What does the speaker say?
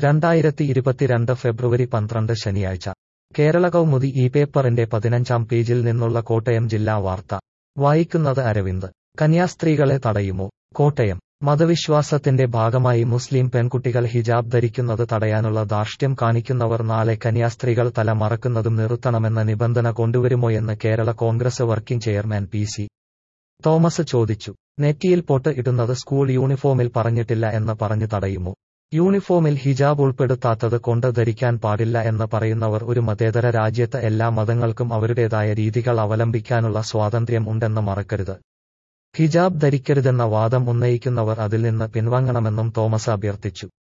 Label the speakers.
Speaker 1: രണ്ടായിരത്തി ഇരുപത്തിരണ്ട് ഫെബ്രുവരി പന്ത്രണ്ട് ശനിയാഴ്ച കേരള കൗമുദി ഈ പേപ്പറിന്റെ പതിനഞ്ചാം പേജിൽ നിന്നുള്ള കോട്ടയം ജില്ലാ വാർത്ത വായിക്കുന്നത് അരവിന്ദ് കന്യാസ്ത്രീകളെ തടയുമോ കോട്ടയം മതവിശ്വാസത്തിന്റെ ഭാഗമായി മുസ്ലിം പെൺകുട്ടികൾ ഹിജാബ് ധരിക്കുന്നത് തടയാനുള്ള ധാർഷ്ട്യം കാണിക്കുന്നവർ നാളെ കന്യാസ്ത്രീകൾ തല മറക്കുന്നതും നിർത്തണമെന്ന നിബന്ധന കൊണ്ടുവരുമോയെന്ന് Kerala Congress working chairman P C Thomas ചോദിച്ചു നെറ്റിയിൽ പൊട്ട് ഇടുന്നത് സ്കൂൾ യൂണിഫോമിൽ പറഞ്ഞിട്ടില്ല എന്ന് പറഞ്ഞു തടയുമോ യൂണിഫോമിൽ ഹിജാബ് ഉൾപ്പെടുത്താത്തത് കൊണ്ട് ധരിക്കാൻ പാടില്ല എന്ന് പറയുന്നവർ ഒരു മതേതര രാജ്യത്ത് എല്ലാ മതങ്ങൾക്കും അവരുടേതായ രീതികൾ അവലംബിക്കാനുള്ള സ്വാതന്ത്ര്യം ഉണ്ടെന്ന് മറക്കരുത് ഹിജാബ് ധരിക്കരുതെന്ന വാദം ഉന്നയിക്കുന്നവർ അതിൽ നിന്ന് പിൻവാങ്ങണമെന്നും തോമസ് അഭ്യർത്ഥിച്ചു